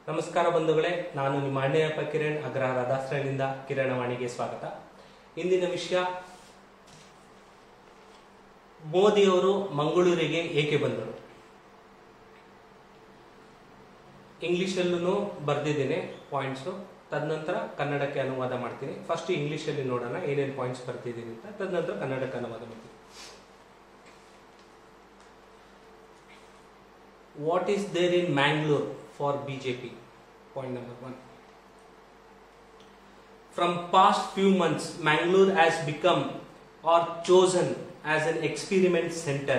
ನಮಸ್ಕಾರ ಬಂಧುಗಳೇ ನಾನು ನಿಮ್ಮ ಅಣ್ಣಯ್ಯಪ್ಪ ಕಿರಣ್ ಅಗ್ರಹಾರ ದಾಸರಳ್ಳಿಯಿಂದ ಕಿರಣವಾಣಿಗೆ ಸ್ವಾಗತ ಇಂದಿನ ವಿಷಯ ಮೋದಿಯವರು ಮಂಗಳೂರಿಗೆ ಏಕೆ ಬಂದರು ಇಂಗ್ಲಿಷಲ್ಲೂ ಬರೆದಿದ್ದೇನೆ ಪಾಯಿಂಟ್ಸು ತದನಂತರ ಕನ್ನಡಕ್ಕೆ ಅನುವಾದ ಮಾಡ್ತೀನಿ ಫಸ್ಟ್ ಇಂಗ್ಲಿಷಲ್ಲಿ ನೋಡೋಣ ಏನೇನು ಪಾಯಿಂಟ್ಸ್ ಬರ್ತಿದ್ದೀನಿ ಅಂತ ತದನಂತರ ಕನ್ನಡಕ್ಕೆ ಅನುವಾದ ಮಾಡ್ತೀನಿ what is there in Mangalore for BJP? Point number one. From past few months, Mangalore has become or chosen as an experiment center.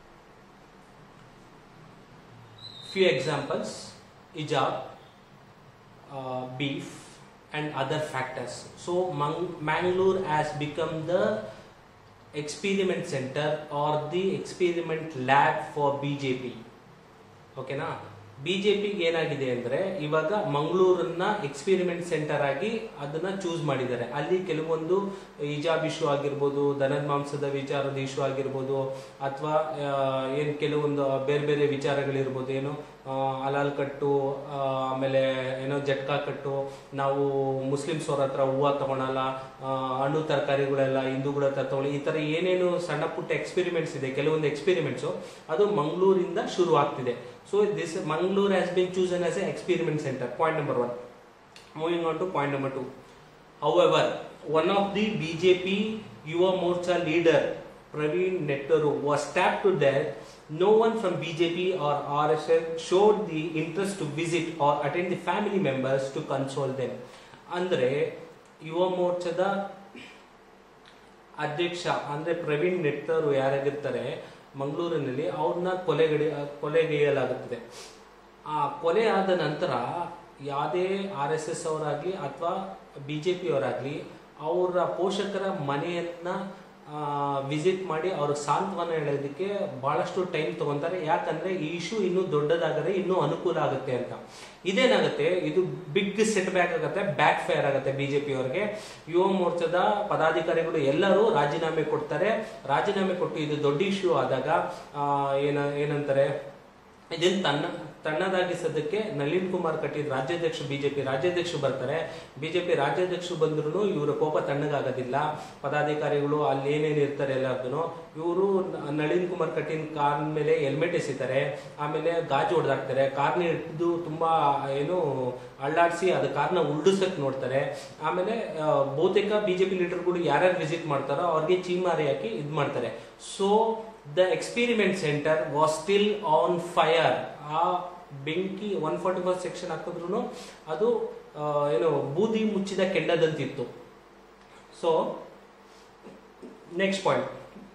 Few examples: hijab, uh, beef, and other factors. So Mang- Mangalore has become the experiment center or the experiment lab for BJP. ಓಕೆನಾ ಬಿಜೆಪಿಗೆ ಏನಾಗಿದೆ ಅಂದ್ರೆ ಇವಾಗ ಮಂಗಳೂರನ್ನ experiment centre ಆಗಿ ಅದನ್ನ choose ಮಾಡಿದ್ದಾರೆ ಅಲ್ಲಿ ಕೆಲವೊಂದು ಹಿಜಾಬ್ ಇಶ್ಯೂ ಆಗಿರ್ಬೋದು ದನದ ಮಾಂಸದ ವಿಚಾರದ ಇಶ್ಯೂ ಆಗಿರ್ಬೋದು ಅಥವಾ ಏನ್ ಕೆಲವೊಂದು ಬೇರೆ ಬೇರೆ ವಿಚಾರಗಳಿರ್ಬೋದು ಏನು ಆ, ಹಲಾಲ್ ಕಟ್ಟು ಆ, ಆಮೇಲೆ ಏನೋ ಜಟ್ಕಾ ಕಟ್ಟು ನಾವು ಮುಸ್ಲಿಮ್ಸ್ ಅವ್ರ ಹತ್ರ ಹೂವು ತಗೊಳಲ್ಲ ಆ, ಹಣ್ಣು ತರಕಾರಿಗಳೆಲ್ಲ ಹಿಂದೂಗಳ ಹತ್ರ ತಗೊಳ್ಳಿ ಈ ತರ ಏನೇನು ಸಣ್ಣ ಪುಟ್ಟ ಎಕ್ಸ್ಪೆರಿಮೆಂಟ್ಸ್ ಇದೆ ಕೆಲವೊಂದು ಎಕ್ಸ್ಪೆರಿಮೆಂಟ್ಸ್ ಅದು ಮಂಗಳೂರಿಂದ ಶುರು ಆಗ್ತಿದೆ so this Mangaluru has been chosen as a experiment centre point number one moving on to point number two However, one of the BJP Yuva Morcha leader, Praveen Nettaru, was stabbed to death. No one from BJP or RSS showed the interest to visit or attend the family members to console them. ಅಂದ್ರೆ ಯುವ ಮೋರ್ಚಾದ ಅಧ್ಯಕ್ಷ ಅಂದ್ರೆ ಪ್ರವೀಣ್ ನೆಟ್ಟರು ಯಾರಾಗಿರ್ತಾರೆ ಮಂಗಳೂರಿನಲ್ಲಿ ಅವ್ರನ್ನ ಕೊಲೆಗಡಿ ಕೊಲೆಗೈಯಲಾಗುತ್ತದೆ ಆ ಕೊಲೆ ಆದ ನಂತರ ಯಾವುದೇ ಆರ್ ಎಸ್ ಎಸ್ ಅವರಾಗ್ಲಿ ಅಥವಾ ಬಿ ಜೆ ಪಿ ಅವರಾಗ್ಲಿ ಅವರ ಪೋಷಕರ ಮನೆಯನ್ನ ವಿಸಿಟ್ ಮಾಡಿ ಅವ್ರ ಸಾಂತ್ವನ ಹೇಳೋದಕ್ಕೆ ಬಹಳಷ್ಟು ಟೈಮ್ ತಗೊಂತಾರೆ ಯಾಕಂದ್ರೆ ಈ ಇಶ್ಯೂ ಇನ್ನೂ ದೊಡ್ಡದಾಗದೆ ಇನ್ನೂ ಅನುಕೂಲ ಆಗುತ್ತೆ ಅಂತ ಇದೇನಾಗುತ್ತೆ ಇದು ಬಿಗ್ ಸೆಟ್ ಬ್ಯಾಕ್ ಆಗುತ್ತೆ ಬ್ಯಾಕ್ ಫೈರ್ ಆಗುತ್ತೆ ಬಿಜೆಪಿ ಅವರಿಗೆ ಯುವ ಮೋರ್ಚಾದ ಪದಾಧಿಕಾರಿಗಳು ಎಲ್ಲರೂ ರಾಜೀನಾಮೆ ಕೊಡ್ತಾರೆ ರಾಜೀನಾಮೆ ಕೊಟ್ಟು ಇದು ದೊಡ್ಡ ಇಶ್ಯೂ ಆದಾಗ ಆ, ಏನ ಏನಂತಾರೆ ಇದನ್ನ ತನ್ನ ತನ್ನದಾಗಿಸೋದಕ್ಕೆ ನಳಿನ್ ಕುಮಾರ್ ಕಟೀಲ್ ರಾಜ್ಯಾಧ್ಯಕ್ಷ ಬಿಜೆಪಿ ರಾಜ್ಯಾಧ್ಯಕ್ಷರು ಬರ್ತಾರೆ ಬಿಜೆಪಿ ರಾಜ್ಯಾಧ್ಯಕ್ಷರು ಬಂದ್ರು ಇವರ ಕೋಪ ತಣ್ಣಗಾಗೋದಿಲ್ಲ ಪದಾಧಿಕಾರಿಗಳು ಅಲ್ಲಿ ಏನೇನು ಇರ್ತಾರೆ ಎಲ್ಲಾರ್ದು ಇವರು ನಳಿನ್ ಕುಮಾರ್ ಕಟೀಲ್ ಕಾರ್ ಮೇಲೆ ಹೆಲ್ಮೆಟ್ ಎಸಿತಾರೆ ಆಮೇಲೆ ಗಾಜು ಹೊಡೆದಾಕ್ತಾರೆ ಕಾರ್ನ ಹಿಡಿದು ತುಂಬಾ ಏನು ಅಳ್ಳಾಡಿಸಿ ಅದು ಕಾರ್ನ ಉರುಳಿಸಕ್ ನೋಡ್ತಾರೆ ಆಮೇಲೆ ಆ, ಬಹುತೇಕ ಬಿಜೆಪಿ ಲೀಡರ್ಗಳು ಯಾರ್ಯಾರು ವಿಸಿಟ್ ಮಾಡ್ತಾರೋ ಅವ್ರಿಗೆ ಚೀಮಾರಿ ಹಾಕಿ ಇದ್ ಮಾಡ್ತಾರೆ so the experiment centre was still on fire ಆ ಬೆಂಕಿ ಒನ್ ಫಾರ್ಟಿ ಫೋರ್ ಸೆಕ್ಷನ್ ಹಾಕಿದ್ರು ಅದು ಆ, ಏನು ಬೂದಿ ಮುಚ್ಚಿದ ಕೆಂಡದಂತಿತ್ತು so next point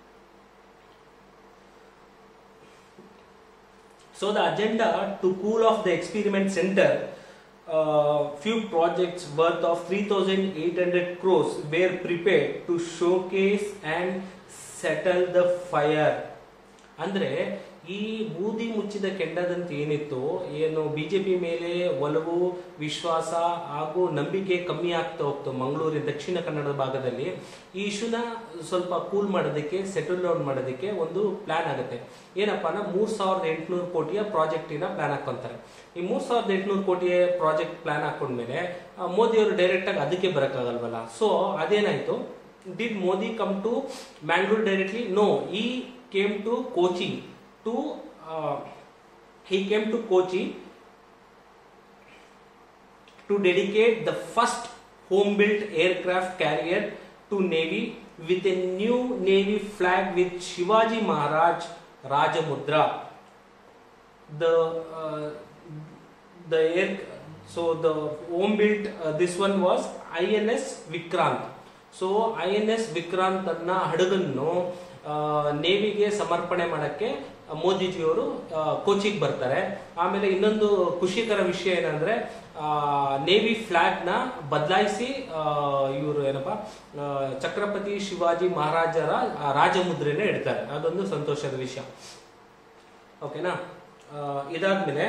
So the agenda to cool off the experiment center, uh, few projects worth of 3,800 crores were prepared to showcase and settle the fire. ಅಂದ್ರೆ ಈ ಬೂದಿ ಮುಚ್ಚಿದ ಕೆಂಡದಂತೆ ಏನಿತ್ತು ಏನು ಬಿಜೆಪಿ ಮೇಲೆ ಒಲವು ವಿಶ್ವಾಸ ಹಾಗೂ ನಂಬಿಕೆ ಕಮ್ಮಿ ಆಗ್ತಾ ಹೋಗ್ತು ಮಂಗಳೂರಿನ ದಕ್ಷಿಣ ಕನ್ನಡ ಭಾಗದಲ್ಲಿ ಈ ಇಶ್ಯೂನ ಸ್ವಲ್ಪ ಕೂಲ್ ಮಾಡೋದಕ್ಕೆ ಸೆಟಲ್ ಡೌನ್ ಮಾಡೋದಕ್ಕೆ ಒಂದು ಪ್ಲಾನ್ ಆಗುತ್ತೆ ಏನಪ್ಪಾ ಅಂದ್ರೆ ಮೂರ್ ಸಾವಿರದ ಎಂಟುನೂರು ಕೋಟಿಯ ಪ್ರಾಜೆಕ್ಟಿನ ಪ್ಲಾನ್ ಹಾಕೊಂತಾರೆ ಈ ಮೂರ್ ಸಾವಿರದ ಎಂಟುನೂರು ಕೋಟಿಯ ಪ್ರಾಜೆಕ್ಟ್ ಪ್ಲಾನ್ ಹಾಕೊಂಡ್ಮೇಲೆ ಆ, ಮೋದಿ ಅವರು ಡೈರೆಕ್ಟ್ ಆಗಿ ಅದಕ್ಕೆ ಬರಕ್ಕಾಗಲ್ವಲ್ಲ ಸೊ ಅದೇನಾಯ್ತು did Modi come to Mangalore directly no he came to Kochi to he came to Kochi to dedicate the first home-built aircraft carrier to Navy with a new Navy flag with Shivaji Maharaj Rajamudra. The uh, the air so the home-built uh, this one was INS Vikrant. So I N S Vikrant ಅನ್ನ ಹಡಗನ್ನು ನೇವಿಗೆ ಸಮರ್ಪಣೆ ಮಾಡಕ್ಕೆ ಮೋದಿಜಿಯವರು ಕೋಚಿಗೆ ಬರ್ತಾರೆ ಆಮೇಲೆ ಇನ್ನೊಂದು ಖುಷಿಕರ ವಿಷಯ ಏನಂದ್ರೆ ನೇವಿ ಫ್ಲಾಗ್ ನ ಬದಲಾಯಿಸಿ ಇವರು ಏನಪ್ಪ ಆ, ಛತ್ರಪತಿ ಶಿವಾಜಿ ಮಹಾರಾಜರ ಆ, ರಾಜಮುದ್ರೆನ ಇಡ್ತಾರೆ ಅದೊಂದು ಸಂತೋಷದ ವಿಷಯ ಓಕೆನಾ ಆ, ಇದಾದ್ಮೇಲೆ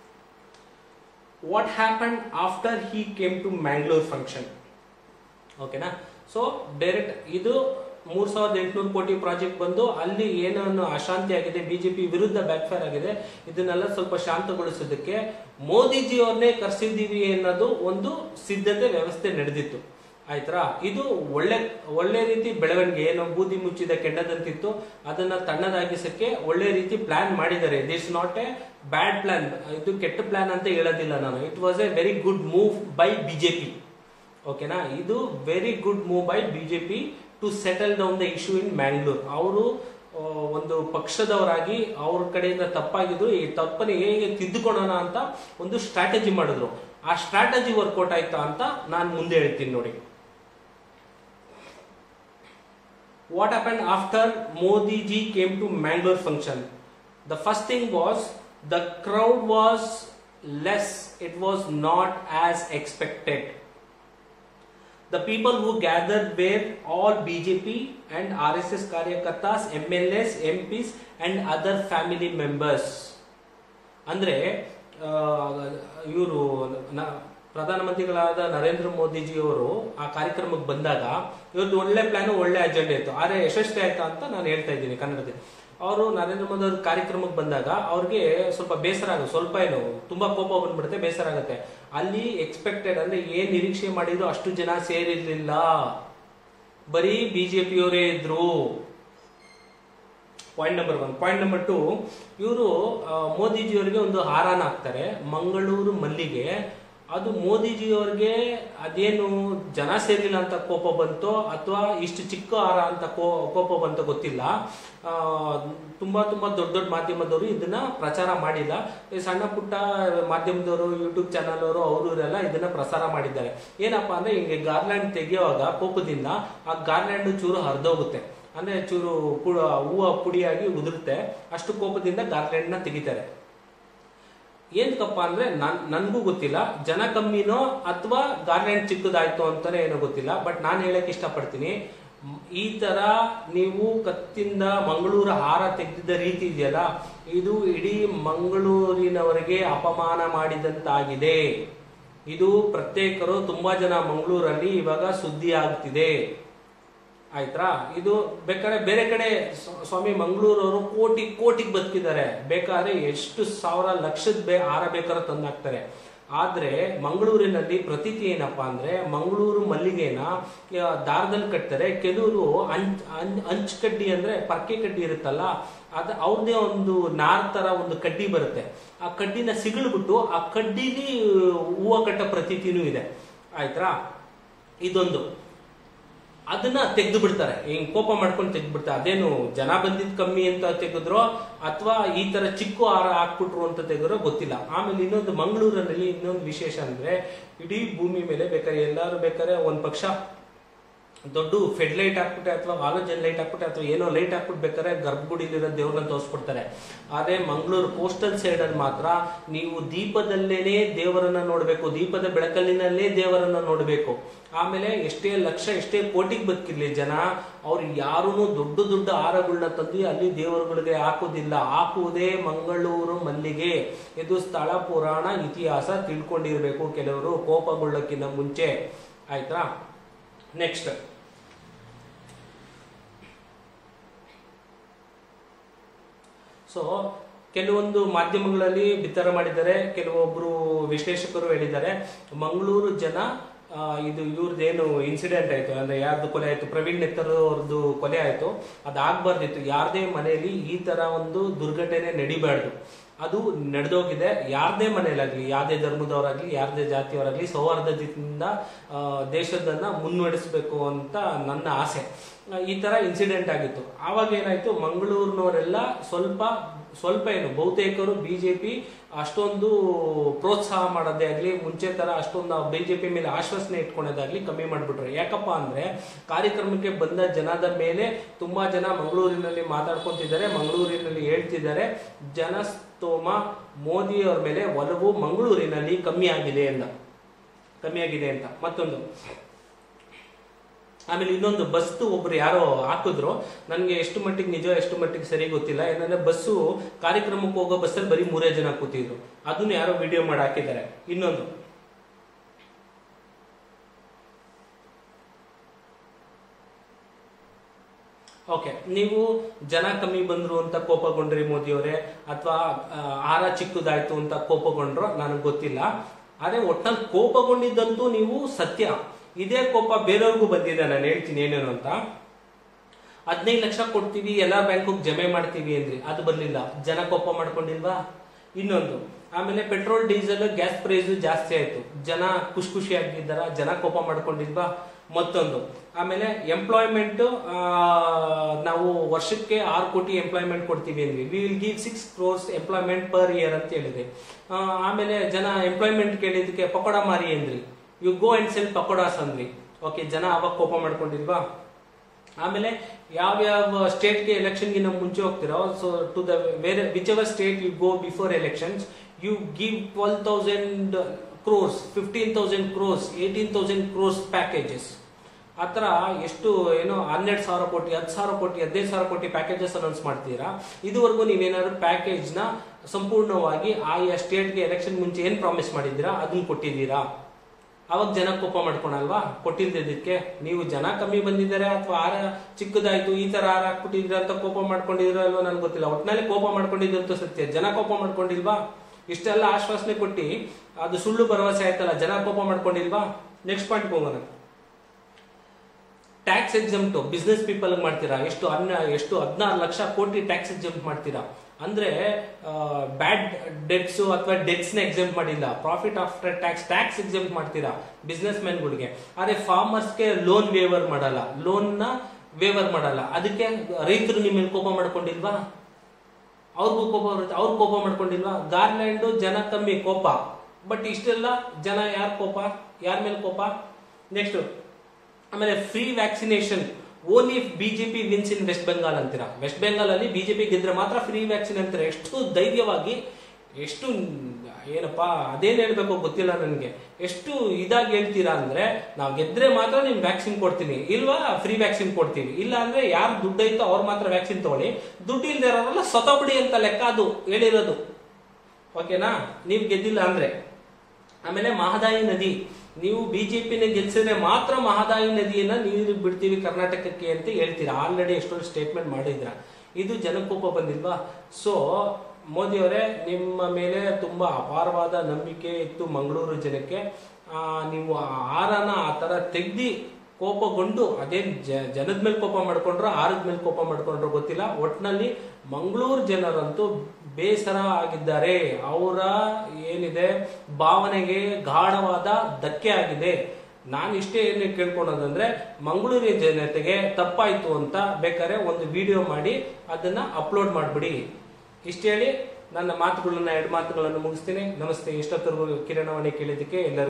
what happen after he came to Mangalore function ಓಕೆನಾ ಸೊ ಡೈರೆಕ್ಟ್ ಇದು ಮೂರ್ ಸಾವಿರದ ಎಂಟುನೂರು ಕೋಟಿ ಪ್ರಾಜೆಕ್ಟ್ ಬಂದು ಅಲ್ಲಿ ಏನನ್ನು ಅಶಾಂತಿ ಆಗಿದೆ ಬಿಜೆಪಿ ವಿರುದ್ಧ ಬ್ಯಾಕ್ಫೈರ್ ಆಗಿದೆ ಇದನ್ನೆಲ್ಲ ಸ್ವಲ್ಪ ಶಾಂತಗೊಳಿಸೋದಕ್ಕೆ ಮೋದಿಜಿ ಅವ್ರನ್ನೇ ಕರ್ಸಿದ್ದೀವಿ ಅನ್ನೋದು ಒಂದು ಸಿದ್ಧತೆ ವ್ಯವಸ್ಥೆ ನಡೆದಿತ್ತು ಆಯ್ತಾ ಇದು ಒಳ್ಳೆ ಒಳ್ಳೆ ರೀತಿ ಬೆಳವಣಿಗೆ ಏನು ಬೂದಿ ಮುಚ್ಚಿದ ಕೆಂಡದಂತಿತ್ತು ಅದನ್ನ ತಣ್ಣದಾಗಿಸಕ್ಕೆ ಒಳ್ಳೆ ರೀತಿ ಪ್ಲಾನ್ ಮಾಡಿದ್ದಾರೆ this not a bad plan ಇದು ಕೆಟ್ಟ ಪ್ಲಾನ್ ಅಂತ ಹೇಳೋದಿಲ್ಲ ನಾನು it was a very good move by BJP ಓಕೆನಾ ಇದು very good move by BJP to settle down the issue in Mangalore ಅವರು ಒಂದು ಪಕ್ಷದವರಾಗಿ ಅವ್ರ ಕಡೆಯಿಂದ ತಪ್ಪಾಗಿದ್ರು ಈ ತಪ್ಪನ್ನು ಹೇಗೆ ತಿದ್ದುಕೊಳ್ಳೋಣ ಅಂತ ಒಂದು ಸ್ಟ್ರಾಟಜಿ ಮಾಡಿದ್ರು ಆ ಸ್ಟ್ರಾಟಜಿ ವರ್ಕೌಟ್ ಆಯ್ತಾ ಅಂತ ನಾನು ಮುಂದೆ ಹೇಳ್ತೀನಿ ನೋಡಿ what happened after Modi ji came to Mangalore function? The first thing was the crowd was less, it was not as expected. The people who gathered were all BJP and RSS Karyakartas, MLAs, MPs, and other family members. ಅಂದ್ರೆ ಇವರು ಪ್ರಧಾನಮಂತ್ರಿಗಳಾದ ನರೇಂದ್ರ ಮೋದಿಜಿ ಅವರು ಆ ಕಾರ್ಯಕ್ರಮಕ್ಕೆ ಬಂದಾಗ ಇವತ್ತು ಒಳ್ಳೆ plan ಒಳ್ಳೆ ಅಜೆಂಡಾ ಇತ್ತು ಆದ್ರೆ ಯಶಸ್ವಿ ಆಯ್ತಾ ಅಂತ ನಾನು ಹೇಳ್ತಾ ಇದ್ದೀನಿ ಕನ್ನಡದಲ್ಲಿ ಅವರು ನರೇಂದ್ರ ಮೋದಿ ಅವ್ರ ಕಾರ್ಯಕ್ರಮಕ್ಕೆ ಬಂದಾಗ ಅವ್ರಿಗೆ ಸ್ವಲ್ಪ ಬೇಸರ ಆಗುತ್ತೆ ಸ್ವಲ್ಪ ಏನು ತುಂಬಾ ಕೋಪ ಬಂದ್ಬಿಡುತ್ತೆ ಬೇಸರ ಆಗುತ್ತೆ ಅಲ್ಲಿ ಎಕ್ಸ್ಪೆಕ್ಟೆಡ್ ಅಂದ್ರೆ ಏನ್ ನಿರೀಕ್ಷೆ ಮಾಡಿದ್ರು ಅಷ್ಟು ಜನ ಸೇರಿರ್ಲಿಲ್ಲ ಬರೀ ಬಿಜೆಪಿಯವರೇ ಇದ್ರು point number one point number two ಇವರು ಮೋದಿಜಿಯವರಿಗೆ ಒಂದು ಹಾರಾನ ಹಾಕ್ತಾರೆ ಮಂಗಳೂರು ಮಲ್ಲಿಗೆ ಅದು ಮೋದಿಜಿಯವರಿಗೆ ಅದೇನು ಜನ ಸೇರಿಲ್ಲ ಅಂತ ಕೋಪ ಬಂತೋ ಅಥವಾ ಇಷ್ಟು ಚಿಕ್ಕ ಹಾರ ಅಂತ ಕೋ- ಕೋಪ ಬಂತೋ ಗೊತ್ತಿಲ್ಲ ಆ, ತುಂಬಾ ತುಂಬಾ ದೊಡ್ಡ ದೊಡ್ಡ ಮಾಧ್ಯಮದವರು ಇದನ್ನ ಪ್ರಚಾರ ಮಾಡಿಲ್ಲ ಈ ಸಣ್ಣ ಪುಟ್ಟ ಮಾಧ್ಯಮದವರು ಯೂಟ್ಯೂಬ್ ಚಾನಲ್ ಅವರು ಅವರು ಇವರೆಲ್ಲ ಇದನ್ನ ಪ್ರಸಾರ ಮಾಡಿದ್ದಾರೆ ಏನಪ್ಪಾ ಅಂದ್ರೆ ಹಿಂಗೆ ಗಾರ್ಲ್ಯಾಂಡ್ ತೆಗೆಯುವಾಗ ಕೋಪದಿಂದ ಆ ಗಾರ್ಲ್ಯಾಂಡ್ ಚೂರು ಹರಿದೋಗುತ್ತೆ ಅಂದ್ರೆ ಚೂರು ಪು- ಹೂವು ಪುಡಿಯಾಗಿ ಉದುರುತ್ತೆ ಅಷ್ಟು ಕೋಪದಿಂದ ಗಾರ್ಲ್ಯಾಂಡ್ ನ ತೆಗಿತಾರೆ ಏನಕ್ಕಪ್ಪ ಅಂದ್ರೆ ನನ್ ನನ್ಗೂ ಗೊತ್ತಿಲ್ಲ ಜನ ಕಮ್ಮಿನೋ ಅಥವಾ ಗಾರ್ಲ್ಯಾಂಡ್ ಚಿಕ್ಕದಾಯ್ತು ಅಂತಾನೆ ಏನೋ ಗೊತ್ತಿಲ್ಲ ಬಟ್ ನಾನು ಹೇಳಕ್ ಇಷ್ಟಪಡ್ತೀನಿ ಮ್, ಈ ತರ ನೀವು ಕತ್ತಿಂದ ಮಂಗಳೂರು ಹಾರ ತೆಗೆದಿದ್ದ ರೀತಿ ಇದೆಯಲ್ಲ ಇದು ಇಡೀ ಮಂಗಳೂರಿನವರಿಗೆ ಅಪಮಾನ ಮಾಡಿದಂತಾಗಿದೆ ಇದು ಪ್ರತ್ಯೇಕರು ತುಂಬಾ ಜನ ಮಂಗಳೂರಲ್ಲಿ ಇವಾಗ ಸುದ್ದಿ ಆಗ್ತಿದೆ ಆಯ್ತಾ ಇದು ಬೇಕಾದ್ರೆ ಬೇರೆ ಕಡೆ ಸ್ವ- ಸ್ವಾಮಿ ಮಂಗಳೂರವರು ಕೋಟಿ ಕೋಟಿಗೆ ಬದುಕಿದ್ದಾರೆ ಬೇಕಾದ್ರೆ ಎಷ್ಟು ಸಾವಿರ ಲಕ್ಷದ ಬೇ ಹಾರ ಬೇಕಾದ್ರೆ ತಂದಾಕ್ತಾರೆ ಆದ್ರೆ ಮಂಗಳೂರಿನಲ್ಲಿ ಪ್ರತೀತಿ ಏನಪ್ಪಾ ಅಂದ್ರೆ ಮಂಗಳೂರು ಮಲ್ಲಿಗೆನ ಆ, ದಾರದಲ್ಲಿ ಕಟ್ತಾರೆ ಕೆಲವರು ಅಂಚ್ ಅಂಚ್- ಅಂಚ್ ಕಡ್ಡಿ ಅಂದ್ರೆ ಪರ್ಕೆ ಕಡ್ಡಿ ಇರುತ್ತಲ್ಲ ಅದ ಅವ್ರದೇ ಒಂದು ನಾರ್ ತರ ಒಂದು ಕಡ್ಡಿ ಬರುತ್ತೆ ಆ ಕಡ್ಡಿನ ಸಿಗಿಳ್ಬಿಟ್ಟು ಆ ಕಡ್ಡಿಲಿ ಹೂವು ಕಟ್ಟೋ ಪ್ರತೀತಿನೂ ಇದೆ ಆಯ್ತಾ ಇದೊಂದು ಅದನ್ನ ತೆಗೆದು ಬಿಡ್ತಾರೆ ಹಿಂಗ್ ಕೋಪ ಮಾಡ್ಕೊಂಡು ತೆಗೆದು ಬಿಡ್ತಾರೆ ಅದೇನು ಜನ ಬಂದಿದ್ ಕಮ್ಮಿ ಅಂತ ತೆಗೆದ್ರೋ ಅಥವಾ ಈ ತರ ಚಿಕ್ಕ ಹಾರ ಹಾಕ್ಬಿಟ್ರು ಅಂತ ತೆಗೆದ್ರೋ ಗೊತ್ತಿಲ್ಲ ಆಮೇಲೆ ಇನ್ನೊಂದು ಮಂಗಳೂರಿನಲ್ಲಿ ಇನ್ನೊಂದು ವಿಶೇಷ ಅಂದ್ರೆ ಇಡೀ ಭೂಮಿ ಮೇಲೆ ಬೇಕಾದ್ರೆ ಎಲ್ಲಾರು ಬೇಕಾದ್ರೆ ಒಂದ್ ಪಕ್ಷ ದೊಡ್ಡ ಫೆಡ್ ಲೈಟ್ ಹಾಕ್ಬಿಟ್ಟೆ ಅಥವಾ ಹಾಲೋಜನ್ ಲೈಟ್ ಹಾಕ್ಬಿಟ್ಟೆ ಅಥವಾ ಏನೋ ಲೈಟ್ ಹಾಕ್ಬಿಟ್ಟು ಬೇಕಾದ್ರೆ ಗರ್ಭಗುಡಿಲಿರೋ ದೇವ್ರನ್ನ ತೋರಿಸ್ಬಿಡ್ತಾರೆ ಆದ್ರೆ ಮಂಗಳೂರು ಕೋಸ್ಟಲ್ ಸೈಡ್ ಅಲ್ಲಿ ಮಾತ್ರ ನೀವು ದೀಪದಲ್ಲೇನೆ ದೇವರನ್ನ ನೋಡ್ಬೇಕು ದೀಪದ ಬೆಳಕಲ್ಲಿನಲ್ಲೇ ದೇವರನ್ನ ನೋಡ್ಬೇಕು ಆಮೇಲೆ ಎಷ್ಟೇ ಲಕ್ಷ ಎಷ್ಟೇ ಕೋಟಿಗೆ ಬದುಕಿರ್ಲಿ ಜನ ಅವ್ರು ಯಾರೂ ದೊಡ್ಡ ದೊಡ್ಡ ಹಾರಗಳನ್ನ ತಂದು ಅಲ್ಲಿ ದೇವರುಗಳಿಗೆ ಹಾಕುವುದಿಲ್ಲ ಹಾಕುವುದೇ ಮಂಗಳೂರು ಮಲ್ಲಿಗೆ ಇದು ಸ್ಥಳ ಪುರಾಣ ಇತಿಹಾಸ ತಿಳ್ಕೊಂಡಿರ್ಬೇಕು ಕೆಲವರು ಕೋಪಗೊಳ್ಳಕ್ಕಿಂತ ಮುಂಚೆ ಆಯ್ತಾ ನೆಕ್ಸ್ಟ್ ಸೊ ಕೆಲವೊಂದು ಮಾಧ್ಯಮಗಳಲ್ಲಿ ಬಿತ್ತರ ಮಾಡಿದ್ದಾರೆ ಕೆಲವೊಬ್ರು ವಿಶ್ಲೇಷಕರು ಹೇಳಿದ್ದಾರೆ ಮಂಗಳೂರು ಜನ ಆ, ಇದು ಇವ್ರದ್ದೇನು ಇನ್ಸಿಡೆಂಟ್ ಆಯ್ತು ಅಂದ್ರೆ ಯಾರ್ದು ಕೊಲೆ ಆಯ್ತು ಪ್ರವೀಣ್ ನೆತ್ತರ್ ಅವ್ರದ್ದು ಕೊಲೆ ಆಯ್ತು ಅದಾಗಬಾರ್ದಿತ್ತು ಯಾರದೇ ಮನೆಯಲ್ಲಿ ಈ ತರ ಒಂದು ದುರ್ಘಟನೆ ನಡಿಬಾರ್ದು ಅದು ನಡೆದೋಗಿದೆ ಯಾರದೇ ಮನೆಯಲ್ಲಾಗ್ಲಿ ಯಾರದೇ ಧರ್ಮದವರಾಗ್ಲಿ ಯಾರದೇ ಜಾತಿಯವರಾಗ್ಲಿ ಸೌಹಾರ್ದದಿಂದ ಆ, ದೇಶದನ್ನ ಮುನ್ನಡೆಸಬೇಕು ಅಂತ ನನ್ನ ಆಸೆ ಆ, ಈ ತರ ಇನ್ಸಿಡೆಂಟ್ ಆಗಿತ್ತು ಆವಾಗ ಏನಾಯ್ತು ಮಂಗಳೂರಿನವರೆಲ್ಲ ಸ್ವಲ್ಪ ಸ್ವಲ್ಪ ಏನು ಬಹುತೇಕರು ಬಿಜೆಪಿ ಅಷ್ಟೊಂದು ಪ್ರೋತ್ಸಾಹ ಮಾಡೋದೇ ಆಗ್ಲಿ ಮುಂಚೆ ತರ ಅಷ್ಟೊಂದು ಬಿಜೆಪಿ ಮೇಲೆ ಆಶ್ವಾಸನೆ ಇಟ್ಕೊಳ್ಳೋದಾಗ್ಲಿ ಕಮ್ಮಿ ಮಾಡ್ಬಿಟ್ರು ಯಾಕಪ್ಪ ಅಂದ್ರೆ ಕಾರ್ಯಕ್ರಮಕ್ಕೆ ಬಂದ ಜನದ ಮೇಲೆ ತುಂಬಾ ಜನ ಮಂಗಳೂರಿನಲ್ಲಿ ಮಾತಾಡ್ಕೊಂತಿದ್ದಾರೆ ಮಂಗಳೂರಿನಲ್ಲಿ ಹೇಳ್ತಿದ್ದಾರೆ ಜನಸ್ತೋಮ ಮೋದಿ ಅವ್ರ ಮೇಲೆ ಒಲವು ಮಂಗಳೂರಿನಲ್ಲಿ ಕಮ್ಮಿ ಆಗಿದೆ ಅಂತ ಕಮ್ಮಿ ಆಗಿದೆ ಅಂತ ಮತ್ತೊಂದು ಆಮೇಲೆ ಇನ್ನೊಂದು ಬಸ್ತು ಒಬ್ರು ಯಾರೋ ಹಾಕಿದ್ರು ನನಗೆ ಎಷ್ಟು ಮಟ್ಟಿಗೆ ನಿಜ ಎಷ್ಟು ಮಟ್ಟಿಗೆ ಸರಿ ಗೊತ್ತಿಲ್ಲ ಏನಂದ್ರೆ ಬಸ್ಸು ಕಾರ್ಯಕ್ರಮಕ್ಕೆ ಹೋಗೋ ಬಸ್ಸಲ್ಲಿ ಬರೀ ಮೂರೇ ಜನ ಕೂತಿದ್ರು ಅದನ್ನ ಯಾರೋ ವಿಡಿಯೋ ಮಾಡಿ ಹಾಕಿದ್ದಾರೆ ಇನ್ನೊಂದು ಓಕೆ ನೀವು ಜನ ಕಮ್ಮಿ ಬಂದ್ರು ಅಂತ ಕೋಪಗೊಂಡ್ರಿ ಮೋದಿಯವರೇ ಅಥವಾ ಆರ ಚಿಕ್ಕದಾಯ್ತು ಅಂತ ಕೋಪಗೊಂಡ್ರು ನನಗೆ ಗೊತ್ತಿಲ್ಲ ಆದ್ರೆ ಒಟ್ಟಲ್ಲಿ ಕೋಪಗೊಂಡಿದ್ದಂತೂ ನೀವು ಸತ್ಯ ಇದೇ ಕೋಪ ಬೇರೆಯವ್ರಿಗೂ ಬಂದಿದೆ ನಾನು ಹೇಳ್ತೀನಿ ಏನೇನು ಅಂತ ಹದಿನೈದು ಲಕ್ಷ ಕೊಡ್ತೀವಿ ಎಲ್ಲಾ ಬ್ಯಾಂಕಿಗೆ ಜಮೆ ಮಾಡ್ತೀವಿ ಅಂದ್ರಿ ಅದು ಬರ್ಲಿಲ್ಲ ಜನ ಕೋಪ ಮಾಡ್ಕೊಂಡಿಲ್ವಾ ಇನ್ನೊಂದು ಆಮೇಲೆ ಪೆಟ್ರೋಲ್ ಡೀಸೆಲ್ ಗ್ಯಾಸ್ ಪ್ರೈಸ್ ಜಾಸ್ತಿ ಆಯ್ತು ಜನ ಖುಷಿ ಖುಷಿಯಾಗಿದ್ದಾರ ಜನ ಕೋಪ ಮಾಡ್ಕೊಂಡಿಲ್ವಾ ಮತ್ತೊಂದು ಆಮೇಲೆ ಎಂಪ್ಲಾಯ್ಮೆಂಟ್ ನಾವು ವರ್ಷಕ್ಕೆ ಆರು ಕೋಟಿ ಎಂಪ್ಲಾಯ್ಮೆಂಟ್ ಕೊಡ್ತೀವಿ ಅಂದ್ವಿ we will give six crores employment per year ಅಂತ ಹೇಳಿದೆ ಆ, ಆಮೇಲೆ ಜನ ಎಂಪ್ಲಾಯ್ಮೆಂಟ್ ಕೇಳಿದಕ್ಕೆ ಪಕೋಡ ಮಾರಿ ಅಂದ್ರಿ you go and sell pakodas ಅಂದ್ರಿ ಓಕೆ ಜನ ಅವಾಗ ಕೋಪ ಮಾಡ್ಕೊಂಡಿಲ್ವಾ ಆಮೇಲೆ ಯಾವ್ಯಾವ ಸ್ಟೇಟ್ಗೆ ಎಲೆಕ್ಷನ್ಗಿನ ಮುಂಚೆ ಹೋಗ್ತೀರಾ so to the where whichever state you go before elections you give twelve thousand crores fifteen thousand crores eighteen thousand crores packages ಆ ಥರ ಎಷ್ಟು ಏನೋ ಹನ್ನೆರಡು ಸಾವಿರ ಕೋಟಿ ಹತ್ತು ಸಾವಿರ ಕೋಟಿ ಹದಿನೈದು ಸಾವಿರ ಕೋಟಿ ಪ್ಯಾಕೇಜಸ್ ಅನೌನ್ಸ್ ಮಾಡ್ತೀರಾ ಇದುವರೆಗೂ ನೀವೇನಾದ್ರು ಪ್ಯಾಕೇಜ್ನ ಸಂಪೂರ್ಣವಾಗಿ ಆಯಾ ಸ್ಟೇಟ್ಗೆ ಎಲೆಕ್ಷನ್ ಮುಂಚೆ ಏನು ಪ್ರಾಮಿಸ್ ಮಾಡಿದ್ದೀರಾ ಅದನ್ನ ಕೊಟ್ಟಿದ್ದೀರಾ ಅವಾಗ ಜನ ಕೋಪ ಮಾಡ್ಕೊಳಲ್ವಾ ಕೊಟ್ಟಿದ್ದಕ್ಕೆ ನೀವು ಜನ ಕಮ್ಮಿ ಬಂದಿದ್ದಾರೆ ಅಥವಾ ಆರ ಚಿಕ್ಕದಾಯ್ತು ಈ ತರ ಆರ ಹಾಕ್ಬಿಟ್ಟಿದ್ರ ಅಂತ ಕೋಪ ಮಾಡ್ಕೊಂಡಿದ್ರ ಅಲ್ವಾ ನನ್ಗೆ ಗೊತ್ತಿಲ್ಲ ಒಟ್ಟಿನಲ್ಲಿ ಕೋಪ ಮಾಡ್ಕೊಂಡಿದ್ದಂತೂ ಸತ್ಯ ಜನ ಕೋಪ ಮಾಡ್ಕೊಂಡಿಲ್ವಾ ಇಷ್ಟೆಲ್ಲ ಆಶ್ವಾಸನೆ ಕೊಟ್ಟು ಅದು ಸುಳ್ಳು ಭರವಸೆ ಆಯ್ತಲ್ಲ ಜನ ಕೋಪ ಮಾಡ್ಕೊಂಡಿಲ್ವಾ ನೆಕ್ಸ್ಟ್ ಪಾಯಿಂಟ್ ಹೋಗೋಣ ಟ್ಯಾಕ್ಸ್ ಎಕ್ಸಮ್ಟ್ ಬಿಸ್ನೆಸ್ ಪೀಪಲ್ ಮಾಡ್ತೀರಾ ಎಷ್ಟು ಅನ್ನ ಎಷ್ಟು ಹದಿನಾರು ಲಕ್ಷ ಕೋಟಿ ಟ್ಯಾಕ್ಸ್ ಎಕ್ಸಮ್ಟ್ ಮಾಡ್ತೀರಾ ಅಂದ್ರೆ ಬ್ಯಾಡ್ ಡೆಟ್ಸ್ ಅಥವಾ ಡೆಟ್ಸ್ ನ ಎಕ್ಸೆಂಟ್ ಮಾಡಿಲ್ಲ profit after tax tax exempt ಮಾಡ್ತೀರಾ ಬಿಸ್ನೆಸ್ ಮ್ಯಾನ್ಗಳಿಗೆ ಆದ್ರೆ ಫಾರ್ಮರ್ಸ್ಗೆ ಲೋನ್ ವೇವರ್ ಮಾಡಲ್ಲ ಲೋನ್ ನ ವೇವರ್ ಮಾಡಲ್ಲ ಅದಕ್ಕೆ ರೈತರು ನಿಮ್ಮ ಮೇಲೆ ಕೋಪ ಮಾಡ್ಕೊಂಡಿಲ್ವಾ ಅವ್ರಿಗೂ ಕೋಪ ಬರುತ್ತೆ ಅವ್ರು ಕೋಪ ಮಾಡ್ಕೊಂಡಿಲ್ವಾ ಗಾರ್ಲ್ಯಾಂಡ್ ಜನ ಕಮ್ಮಿ ಕೋಪ ಬಟ್ ಇಷ್ಟೆಲ್ಲ ಜನ ಯಾರ ಕೋಪ ಯಾರ ಮೇಲೆ ಕೋಪ ನೆಕ್ಸ್ಟ್ ಆಮೇಲೆ free vaccination only if BJP wins in west Bengal ಅಂತೀರಾ ವೆಸ್ಟ್ ಬೆಂಗಾಲ್ ಅಲ್ಲಿ ಬಿಜೆಪಿ ಗೆದ್ರೆ ಮಾತ್ರ ಫ್ರೀ ವ್ಯಾಕ್ಸಿನ್ ಅಂತೀರಾ ಎಷ್ಟು ಧೈರ್ಯವಾಗಿ ಎಷ್ಟು ಏನಪ್ಪಾ ಅದೇನ್ ಹೇಳ್ಬೇಕು ಗೊತ್ತಿಲ್ಲ ನನಗೆ ಎಷ್ಟು ಇದಾಗಿ ಹೇಳ್ತೀರಾ ಅಂದ್ರೆ ನಾವು ಗೆದ್ರೆ ಮಾತ್ರ ನಿಮ್ ವ್ಯಾಕ್ಸಿನ್ ಕೊಡ್ತೀನಿ ಇಲ್ವಾ ಫ್ರೀ ವ್ಯಾಕ್ಸಿನ್ ಕೊಡ್ತೀವಿ ಇಲ್ಲ ಅಂದ್ರೆ ಯಾರು ದುಡ್ಡು ಐತೋ ಅವ್ರು ಮಾತ್ರ ವ್ಯಾಕ್ಸಿನ್ ತಗೊಳ್ಳಿ ದುಡ್ಡು ಇಲ್ದೇ ಇರೋರಲ್ಲ ಸೊತಬಿಡಿ ಅಂತ ಲೆಕ್ಕ ಅದು ಹೇಳಿರೋದು ಓಕೆನಾ ನೀವು ಗೆದ್ದಿಲ್ಲ ಅಂದ್ರೆ ಆಮೇಲೆ ಮಹದಾಯಿ ನದಿ ನೀವು ಬಿಜೆಪಿನ ಗೆಲ್ಸಿದ್ರೆ ಮಾತ್ರ ಮಹದಾಯಿ ನದಿಯನ್ನ ನೀರು ಬಿಡ್ತೀವಿ ಕರ್ನಾಟಕಕ್ಕೆ ಅಂತ ಹೇಳ್ತೀರಾ ಆಲ್ರೆಡಿ ಎಷ್ಟೊಂದು ಸ್ಟೇಟ್ಮೆಂಟ್ ಮಾಡಿದ್ರ ಇದು ಜನಕೋಪ ಬಂದಿಲ್ವಾ ಸೊ ಮೋದಿ ಅವರೇ ನಿಮ್ಮ ಮೇಲೆ ತುಂಬಾ ಅಪಾರವಾದ ನಂಬಿಕೆ ಇತ್ತು ಮಂಗಳೂರು ಜನಕ್ಕೆ ಆ, ನೀವು ಆ ಆರನ ಆ ತರ ತೆಗ್ದಿ ಕೋಪಗೊಂಡು ಅದೇನ್ ಜ- ಜನದ ಮೇಲೆ ಕೋಪ ಮಾಡ್ಕೊಂಡ್ರೋ ಆರದ ಮೇಲೆ ಕೋಪ ಮಾಡ್ಕೊಂಡ್ರೋ ಗೊತ್ತಿಲ್ಲ ಒಟ್ನಲ್ಲಿ ಮಂಗಳೂರು ಜನರಂತೂ ಬೇಸರ ಆಗಿದ್ದಾರೆ ಅವರ ಏನಿದೆ ಭಾವನೆಗೆ ಗಾಢವಾದ ಧಕ್ಕೆ ಆಗಿದೆ ನಾನು ಇಷ್ಟೇ ಏನು ಕೇಳ್ಕೊಳೋದಂದ್ರೆ ಮಂಗಳೂರಿನ ಜನತೆಗೆ ತಪ್ಪಾಯ್ತು ಅಂತ ಬೇಕಾದ್ರೆ ಒಂದು ವಿಡಿಯೋ ಮಾಡಿ ಅದನ್ನ ಅಪ್ಲೋಡ್ ಮಾಡ್ಬಿಡಿ ಇಷ್ಟು ಹೇಳಿ ನನ್ನ ಮಾತುಗಳನ್ನ ಎರಡು ಮಾತುಗಳನ್ನು ಮುಗಿಸ್ತೀನಿ ನಮಸ್ತೆ ಇಷ್ಟೊತ್ತರೆಗೂ ಕಿರಣವಾಣಿ ಕೇಳಿದ್ದಕ್ಕೆ ಎಲ್ಲರಿಗೂ